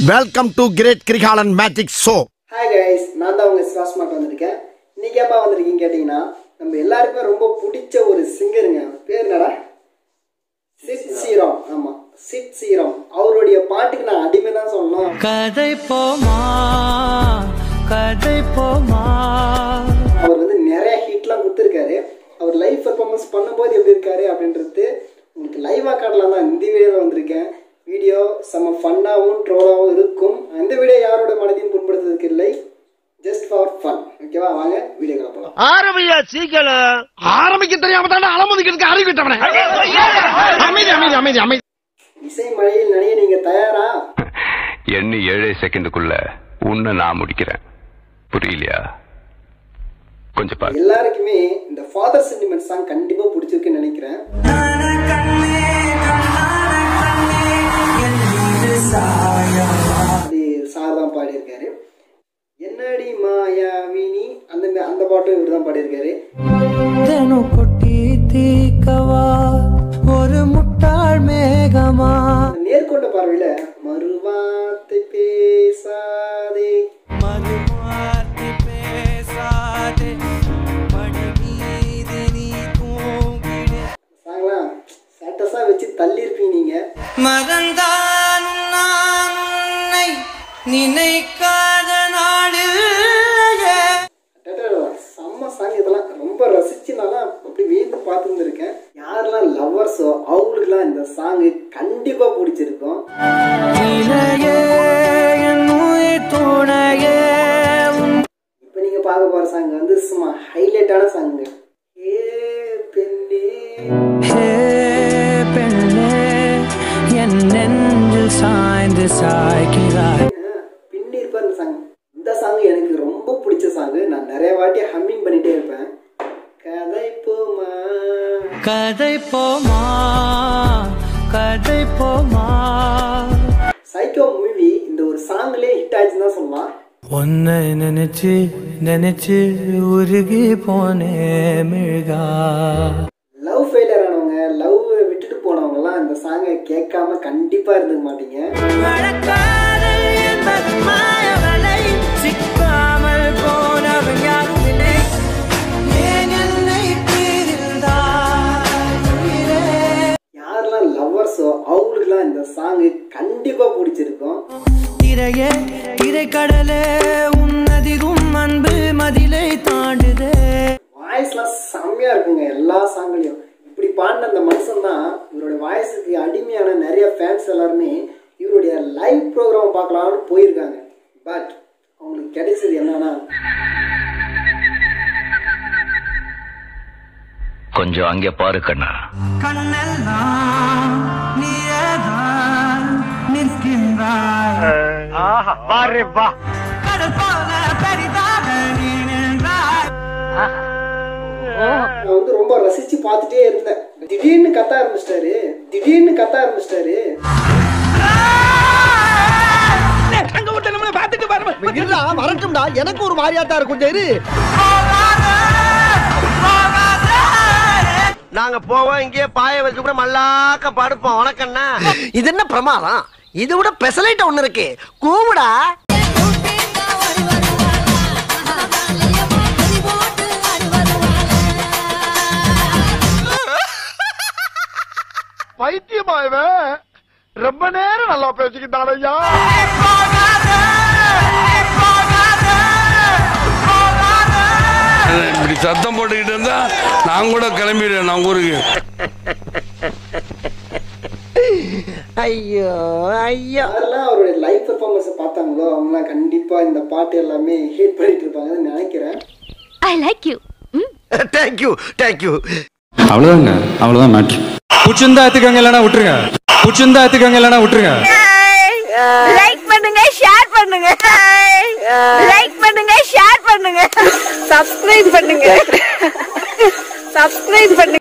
Welcome to great Kirikalan magic show hi guys நான் தான் உங்கள் சுவாசமாக வந்திருக்கேன் இன்னைக்கு ஏப்பா வந்திருக்கீங்க கேட்டிங்கன்னா நம்ம எல்லாருக்குமே ரொம்ப பிடிச்ச ஒரு சிங்கருங்க பேர் என்னடா சிட் சீரம் ஆமாம் சிட் சீரம் அவருடைய பாட்டுக்கு நான் அடிமை தான் சொல்லணும் கதை போமா கதை போமா அவர் வந்து நிறைய ஹிட்லாம் கொடுத்துருக்காரு அவர் லைவ் பெர்ஃபார்மன்ஸ் பண்ணும்போது எப்படி இருக்காரு அப்படின்றது உங்களுக்கு லைவாக காட்டலாம் தான் இந்த வீடியோவில் வந்திருக்கேன் வீடியோ செம்ம ஃபன்னாகவும் ட்ரோலாகவும் இருக்கும் அந்த வீடியோ யாரோட மனதையும் புண்படுத்துறதுக்கு இல்லை ஜஸ்ட் ஃபார் ஃபன் ஓகேவா வாங்க வீடியோ போகலாம் ஆரம்பியா சீக்கிரம் ஆரம்பிக்க தெரியாம தானே அலமுதிக்கிறதுக்கு அறிவிட்டவனே அமைதி அமைதி அமைதி அமைதி இசை மழையில் நனைய நீங்க தயாரா எண்ணி ஏழே செகண்டுக்குள்ள உன்னை நான் முடிக்கிறேன் புரியலையா கொஞ்சம் பாரு எல்லாருக்குமே இந்த ஃபாதர் சென்டிமெண்ட் சாங் கண்டிப்பா பிடிச்சிருக்குன்னு நினைக்கிறேன் அது சார் தான் பாடியிருக்காரு என்னடி மாயாவினி அந்த மா- அந்த பாட்டும் இவர் தான் பாடியிருக்காரு தெனு கொட்டி தீக்கவா ஒரு முட்டாள் மேகமா நேர்கொண்ட பார்வையில மறுவார்த்தை பேசாதே மறுவார்த்தை பேசாதே மடி மீது நீ தூங்கிட சாங்கலாம் ஸ்டேட்டஸா வச்சு தள்ளி இருப்பீங்க நீங்க மறந்தான் நான் உன்னை நினைக்காத நாளில்லையே டேட்டா, செம்ம சாங் இதெல்லாம் ரொம்ப ரசிச்சு நான் அப்படி வீந்து பார்த்துருந்துருக்கேன் யாரெல்லாம் லவ்வர்ஸோ அவங்களுக்குலாம் இந்த சாங் கண்டிப்பா பிடிச்சிருக்கும் இணையே என் உயிர் துணையே உன் இப்போ நீங்க பார்க்க போற சாங் வந்து சும்மா ஹைலைட்டான சாங் ஏ பெண்ணே ஹே பெண்ணே என் நெஞ்சில் சாய்ந்து சாய்கிறாய் பின்னி இருப்பார் இந்த சாங் இந்த சாங் எனக்கு ரொம்ப பிடிச்ச சாங் நான் நிறைய வாட்டி ஹம்மிங் பண்ணிட்டே இருப்பேன் கதை போமா கதை போமா கதை போமா சைக்கோ மூவி இந்த ஒரு சாங்லேயே ஹிட் ஆச்சுன்னு தான் சொல்லலாம் உன்னை நினைச்சு நினைச்சு உருகி போனே மிழ்கா லவ் ஃபெயிலியர் ஆனவங்க லவ் விட்டுட்டு போனவங்கலாம் இந்த சாங்கை கேட்காம கண்டிப்பா இருந்துக்க மாட்டீங்க மழக்காதல் என்பது மாயவலை சிக்காமல் போனவன் யாரும் இல்லை ஏன் என்னை பிரிந்தாய் உயிரே? யாரெல்லாம் லவ்வர்ஸோ அவங்களுக்குலாம் இந்த சாங் கண்டிப்பா பிடிச்சிருக்கும் திரையே திரைக்கடலே உன்னதிரும் அன்பு மதிலை தாண்டுதே வாய்ஸ்லாம் செம்மையா இருக்குங்க எல்லா சாங்லையும் இப்படி பாடின அந்த மனுஷன் தான் இவருடைய வாய்ஸுக்கு அடிமையான நிறைய ஃபேன்ஸ் எல்லாருமே இவருடைய லைவ் ப்ரோக்ராம் பார்க்கலாம்னு போயிருக்காங்க பட் அவங்களுக்கு கிடைச்சது என்னன்னா கொஞ்சம் அங்கே பாரு கண்ணா கண்ணெல்லாம் நீயேதான் நிற்கின்றாய் கடல் போல பெரிதாக நீ நின்றாய் நான் வந்து ரொம்ப ரசிச்சு பார்த்துட்டே இருந்தேன் திடீர்னு கத்த ஆரம்பிச்சிட்டாரு திடீர்னு கத்த ஆரம்பிச்சிட்டாரு வரட்டும்டா எனக்கு ஒரு மாதிரியாத்தா இருக்கும் கொஞ்சம் இரு நாங்க போவோம் இங்கேயே பாய வச்சு கூட மல்லாக்க படுப்போம் வணக்கண்ணா இது என்ன பிரமாதம் இது விட பெசலைட் ஒண்ணு இருக்கு கூவுடா பைத்தியமாயவன் ரொம்ப நேரம் நல்லா பேசிக்கிட்டான் ஐயா இப்படி சத்தம் போட்டுக்கிட்டு இருந்தா நான் கூட கிளம்பிடுவேன் நான் ஊருக்கு ஐயோ ஐயோ யாரெல்லாம் அவருடைய லைவ் பெர்ஃபார்மன்ஸை பார்த்தாங்களோ அவங்களாம் கண்டிப்பா இந்த பாட்டு எல்லாமே ஹேட் பண்ணிட்டு இருப்பாங்கன்னு நினைக்கிறேன் I like you. Mm. Thank you thank you அவ்வளோதாங்க அவ்வளோதான் மேட்ரு பிடிச்சிருந்தா எடுத்துக்கங்க இல்லைனா விட்டுருங்க பிடிச்சிருந்தா எடுத்துக்கங்க இல்லைனா விட்டுருங்க லைக் பண்ணுங்க ஷேர் பண்ணுங்க லைக் பண்ணுங்க ஷேர் பண்ணுங்க சப்ஸ்கிரைப் பண்ணுங்க சப்ஸ்கிரைப் பண்ணுங்க